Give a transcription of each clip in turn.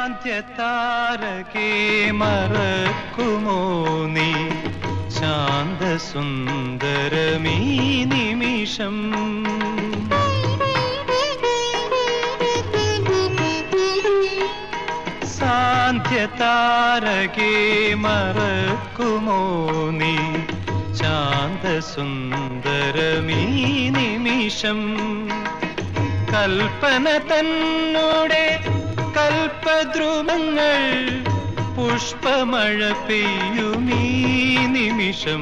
സാന്ധ്യതാരകേ മറക്കുമോ നീ ശാന്തസുന്ദരമീ നിമിഷം സാന്ധ്യതാരകേ മറക്കുമോ നീ ശാന്തസുന്ദരമീ നിമിഷം കൽപ്പന തന്നോടെ കൽപ്പദ്രുമങ്ങൾ പുഷ്പമഴ പെയ്യുമീ നിമിഷം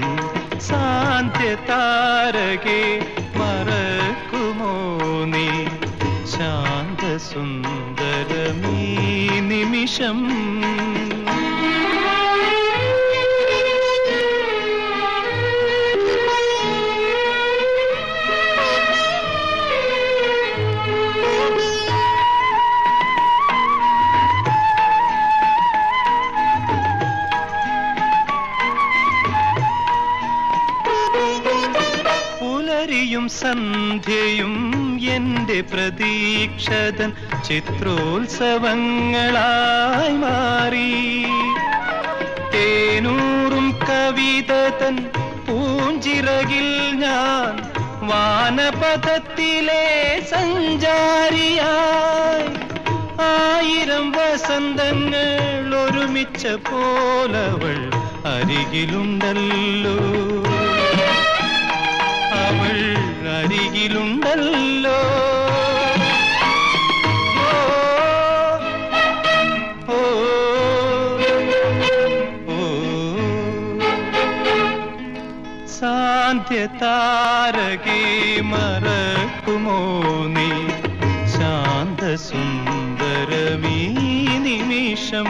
സാന്ധ്യതാരകെ മറക്കുമോ നീ ശാന്തസുന്ദരമീ നിമിഷം പുലരിയും സന്ധ്യയും എന്റെ പ്രതീക്ഷതൻ ചിത്രോത്സവങ്ങളായി മാറി തേനൂറും കവിതതൻ പൂഞ്ചിറകിൽ ഞാൻ വാനപഥത്തിലെ സഞ്ചാരിയായി ആയിരം വസന്തങ്ങൾ ഒരുമിച്ച പോലവൾ അരികിലുണ്ടല്ലോ അവൾ അരികിലുണ്ടല്ലോ ഓ, ഓ, ഓ. സാന്ധ്യതാരകേ മറക്കുമോ നീ ശാന്തസുന്ദരമീ നിമിഷം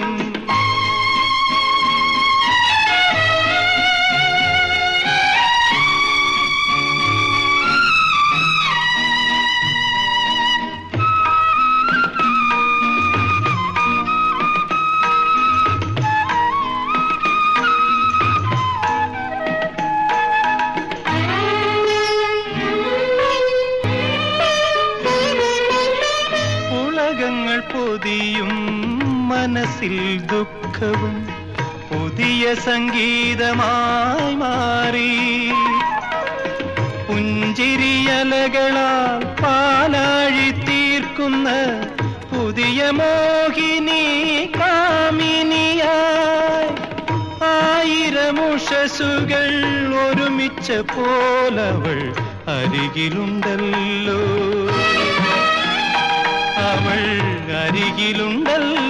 ഉലകങ്ങൾ പൊതിയും മനസ്സിൽ ദുഃഖവും പുതിയ സംഗീതമായി മാറി പുഞ്ചിരിയലകളാൽ പാലാഴി തീർക്കുന്ന പുതിയ മോഹിനി കാമിനിയായി ആയിരമുഷസുകൾ ഒരുമിച്ച പോലവൾ അരികിലുണ്ടല്ലോ അവൾ അരികിലുണ്ടല്ലോ